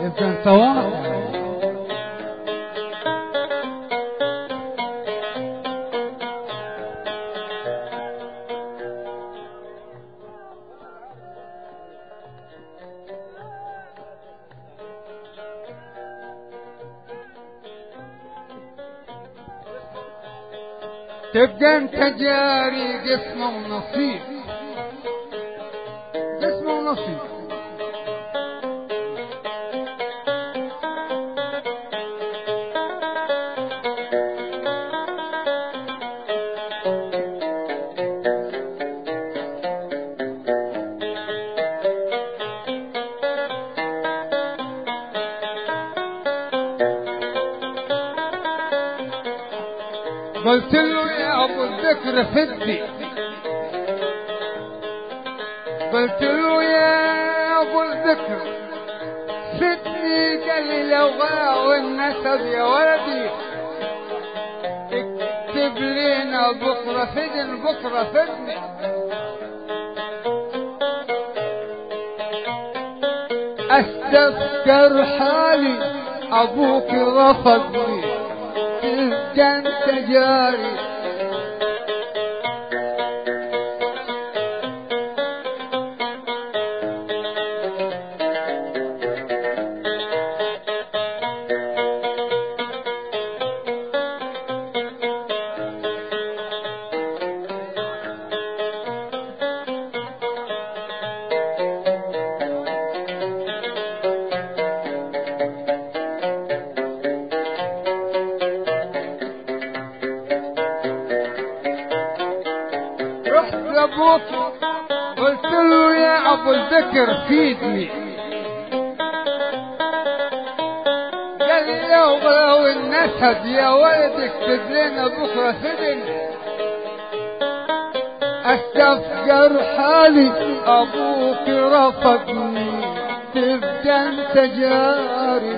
يبقى انت واحد تبقى انت جاري قسمه ونصيب قسمه ونصيب قلت له يا ابو الذكر فدي قلت له يا ابو الذكر فدني قال لي لو غاوي النسب يا ولدي اكتب لنا بكره فدن بكره فدني استذكر حالي ابوك رفضني تبقى انت جاري رحت لابوك قلت له يا ابو الذكر فيدني قال لي لو لو النسب يا ولد اكتب لنا بكره فدن استفجر حالي ابوك رفضني تبقى انت جاري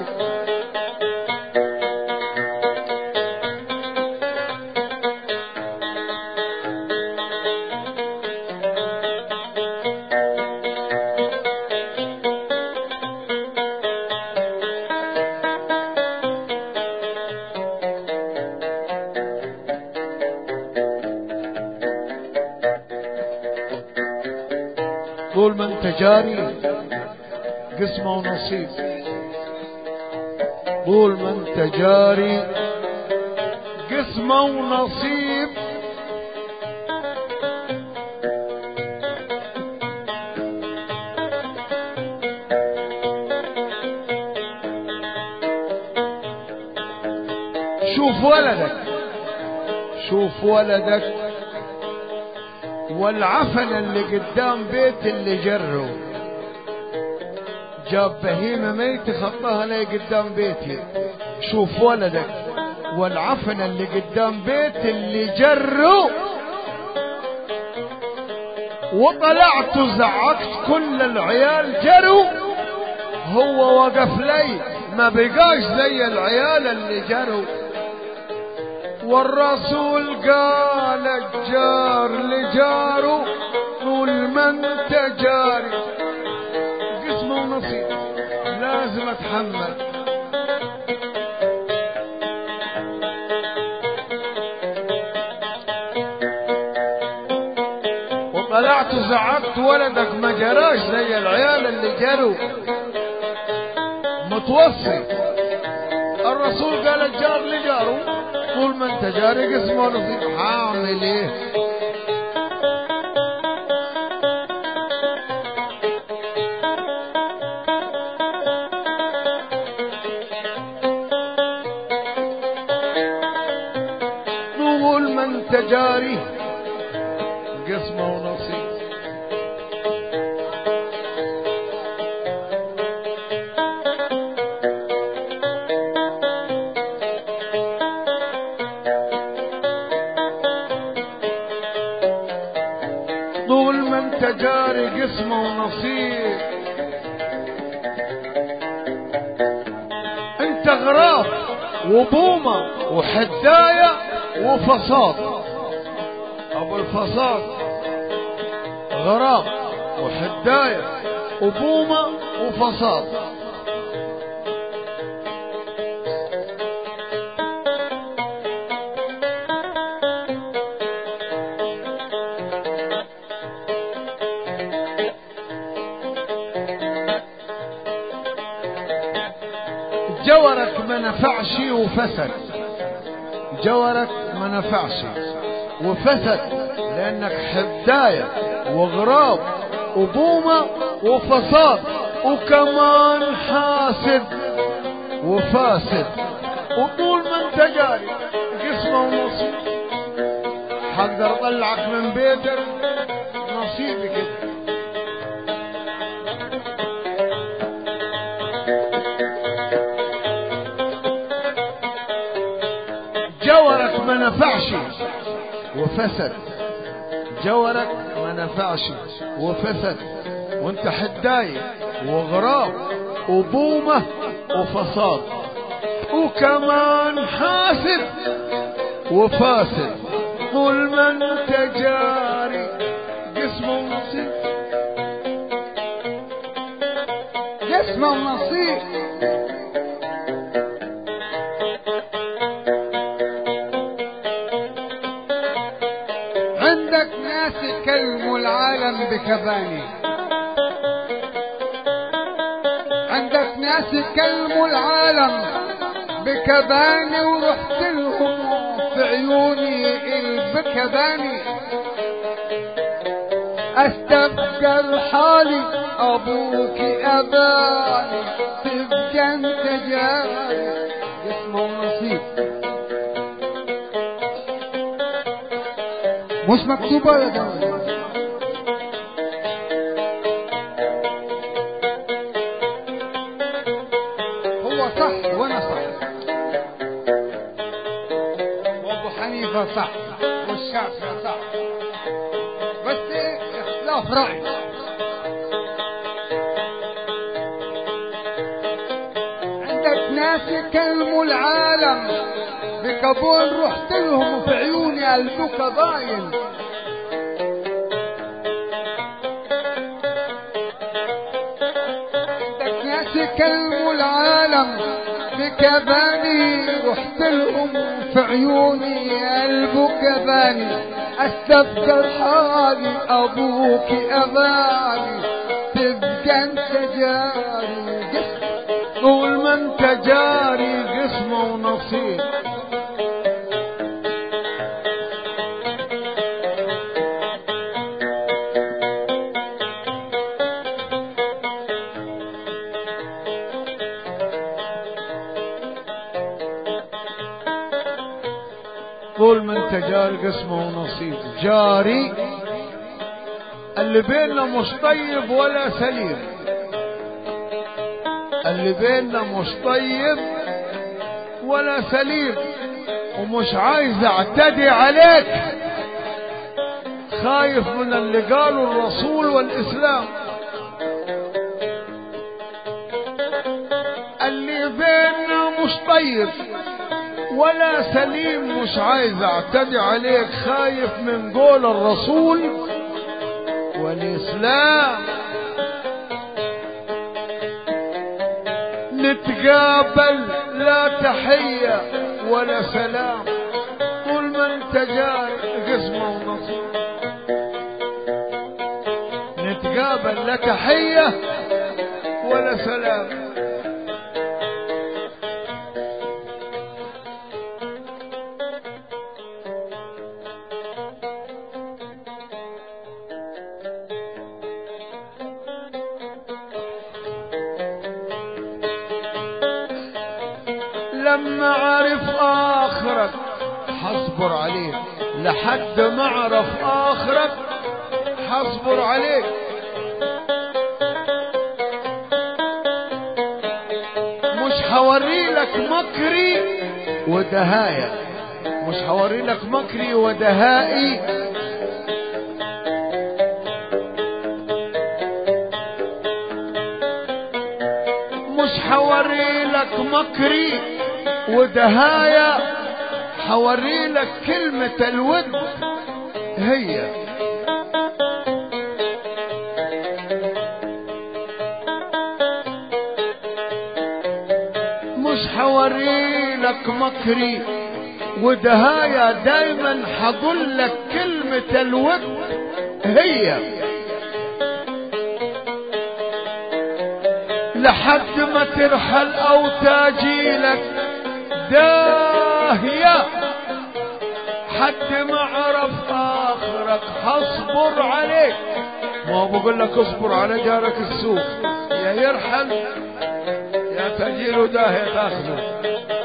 طول ما انت جاري قسمه ونصيب طول ما انت جاري قسمه ونصيب شوف ولدك شوف ولدك والعفن اللي قدام بيت اللي جره جاب بهيمة ميت خطاها لي قدام بيتي شوف ولدك والعفن اللي قدام بيت اللي جره وطلعت وزعقت كل العيال جروا هو وقف لي ما بقاش زي العيال اللي جروا والرسول قال الجار لجاره طول ما انت جاري قسمه ونصيب لازم اتحمل وطلعت وزعقت ولدك ما جراش زي العيال اللي جروا متوصي الرسول قال الجار لجاره طول ما انت جاري قسمه نصيب هعمل ايه طول ما انت جاري قسمه ونصيب طول ما انت جاري قسمه ونصيب انت غراب وبومة وحداية وفصاد ابو الفصاد غراب وحداية وبومة وفصاد جورك ما نفعش وفسد جورك ما نفعش وفسد لانك حداية وغراب وبومة وفساد وكمان حاسد وفاسد وطول ما انت جاري قسمه ونصيب حقدر اطلعك من بيتك نصيبي كده جورك ما نفعش وفسد جورك ما نفعش وفسد وانت حداية وغراب وبومة وفساد وكمان حاسد وفاسد طول ما انت جاري قسمه ونصيب جسمه ونصيب عندك ناس يكلموا العالم بكباني عندك ناس يكلموا العالم بكباني ورحت لهم في عيوني البكباني استبقى حالي ابوك اباني تبقى انت جاري اسمه ونصيب مش مكتوبة يا جماعة هو صح وانا صح وابو حنيفة صح والشافعي صح بس إيه، اختلاف رأي عندك ناس يكلموا العالم بكابون رحت لهم وفي عيوني قلبك باين عندك ناس يكلموا العالم بكباني رحت لهم في عيوني قلبك باني استبقى حالي ابوك اباني تبقى انت جاري طول ما انت جاري قسمه ونصيب طول ما انت جاري قسمه ونصيب جاري اللي بيننا مش طيب ولا سليم اللي بيننا مش طيب ولا سليم ومش عايز اعتدي عليك خايف من اللي قاله الرسول والاسلام اللي بيننا مش طيب ولا سليم مش عايز اعتدي عليك خايف من قول الرسول والاسلام نتقابل لا تحية ولا سلام طول ما انت جاي قسمة ونصيب نتقابل لا تحية ولا سلام لما عرف آخرك حصبر عليك لحد ما عرف آخرك حصبر عليك مش حوري لك مكري ودهايا مش حوري لك مكري ودهائي مش حوري لك مكري ودهايا حوري لك كلمة الود هي مش حوري لك مكري ودهايا دايما حقول لك كلمة الود لحد ما ترحل او تاجيلك داهية حد ما عرف اخرك حصبر عليك ما هو بقول لك اصبر على جارك السوق يا يرحل يا تجيله داهية تاخذه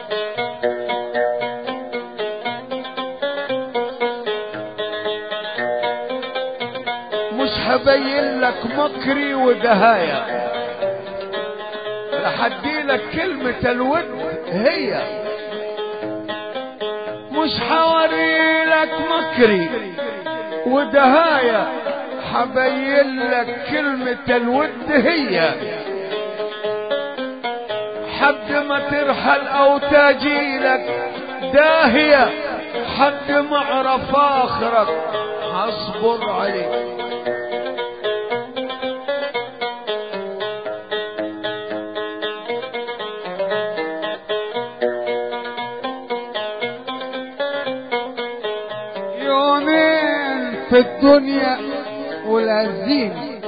مش حبين لك مكري ودهايا لحدي لك كلمة الود هي مش حوري لك مكري ودهايا حبين لك كلمة الود هي حد ما ترحل او تاجيلك داهية حد ما عرف اخرك هصبر عليك يومين في الدنيا والعزين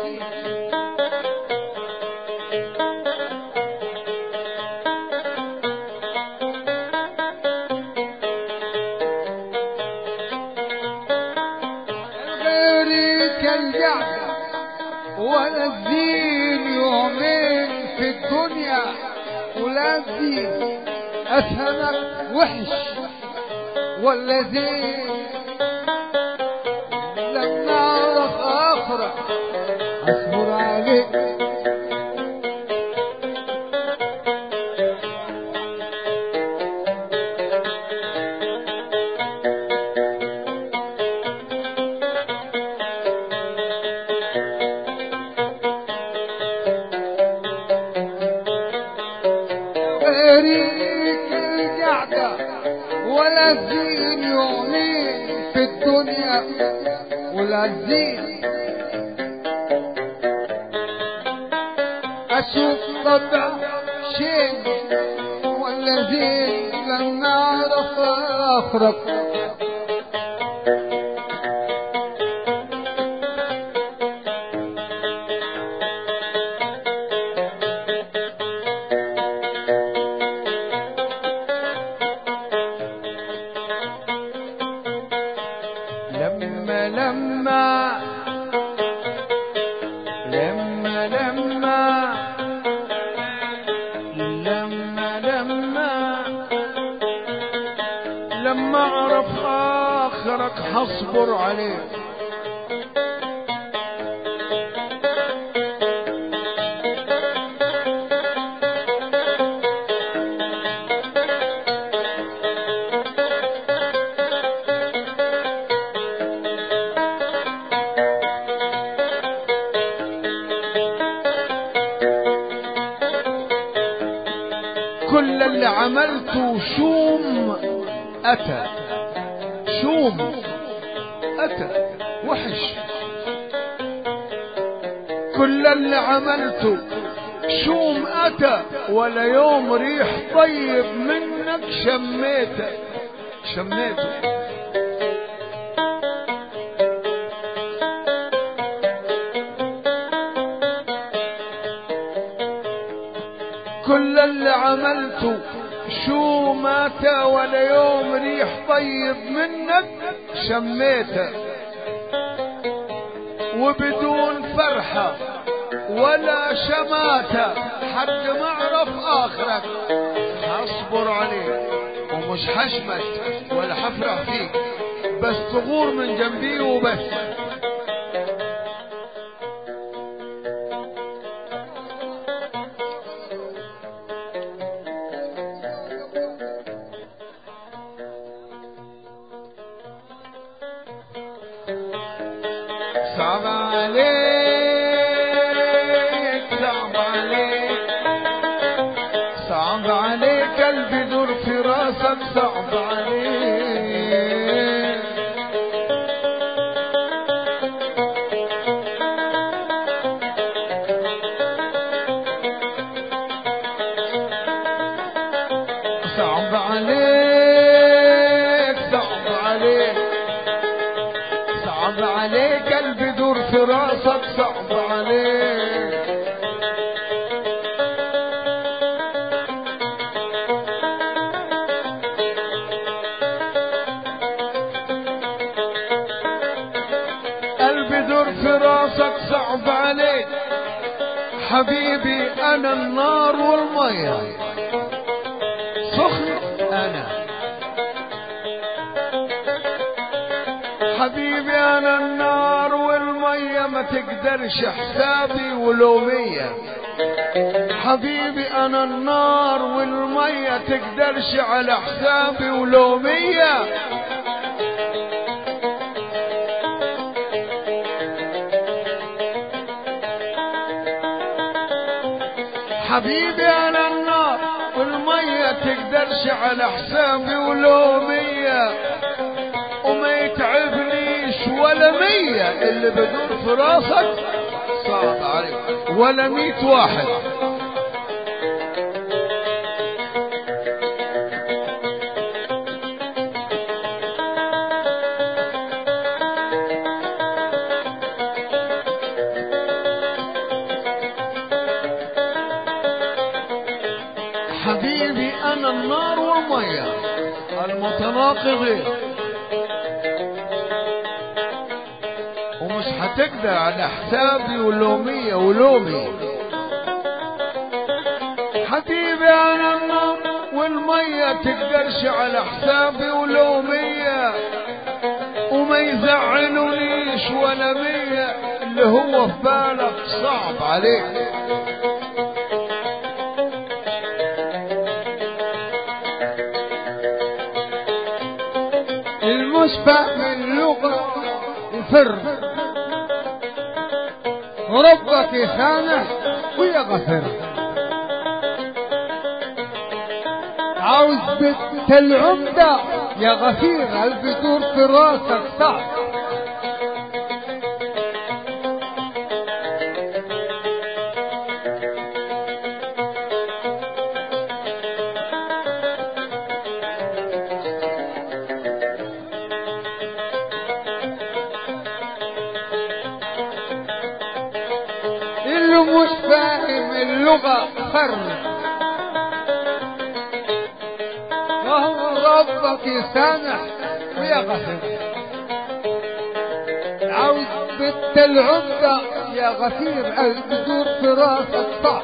غيرك الجعد ولا الزين يومين في الدنيا ولا الزين أفهمك وحش ولا زين لما أعرف أخرى أصبر عليك غيريك القعدة ولا الزين يومين في الدنيا ولا الزين أشوف طبع شين ولا زين لما أعرف أخرق لما لما لما لما لما لما لما اعرف اخرك حصبر عليك كل اللي عملته شوم أتى شوم أتى وحش كل اللي عملته شوم أتى ولا يوم ريح طيب منك شميته شميته كل اللي عملته شو مات ولا يوم ريح طيب منك شميته وبدون فرحة ولا شماتة حد ما اعرف اخرك هصبر عليك ومش حشمت ولا حفرح فيك بس تغور من جنبي وبس صعب عليك صعب عليك صعب عليك قلبي دور في راسك صعب عليك صعب عليك صعب عليك صعب عليك قلبي دور في راسك صعب عليك حبيبي انا النار والمية سخن انا حبيبي انا النار والمية ما تقدرش حسابي ولومية حبيبي انا النار والمية تقدرش على حسابي ولومية حبيبي انا النار والمية تقدرش على حسابي ولومية وما يتعبنيش ولا مية اللي بدور في راسك صعب عليك ولا مية واحد حبيبي انا النار والمية المتناقضين ومش هتقدر على حسابي ولومية ولومي حبيبي انا النار والمية تقدرش على حسابي ولومية وما يزعلونيش ولا مية اللي هو في بالك صعب عليك المشفى من لغة الفر وربك يسامح ويغفر عاوز بنت العمدة يا غفير البدور في راسك صعب اللي مش فاهم اللغة فر وهو ربك يسامح ويغفر عاوز بنت العمدة يا غفير البذور في راسك صح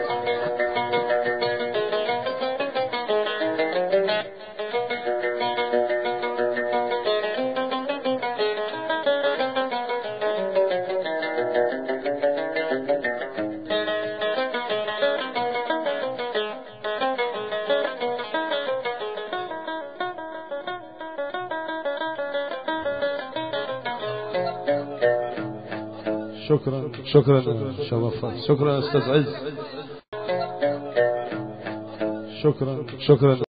شكرا شكرا شرفت شكرا استاذ عز شكرا شكرا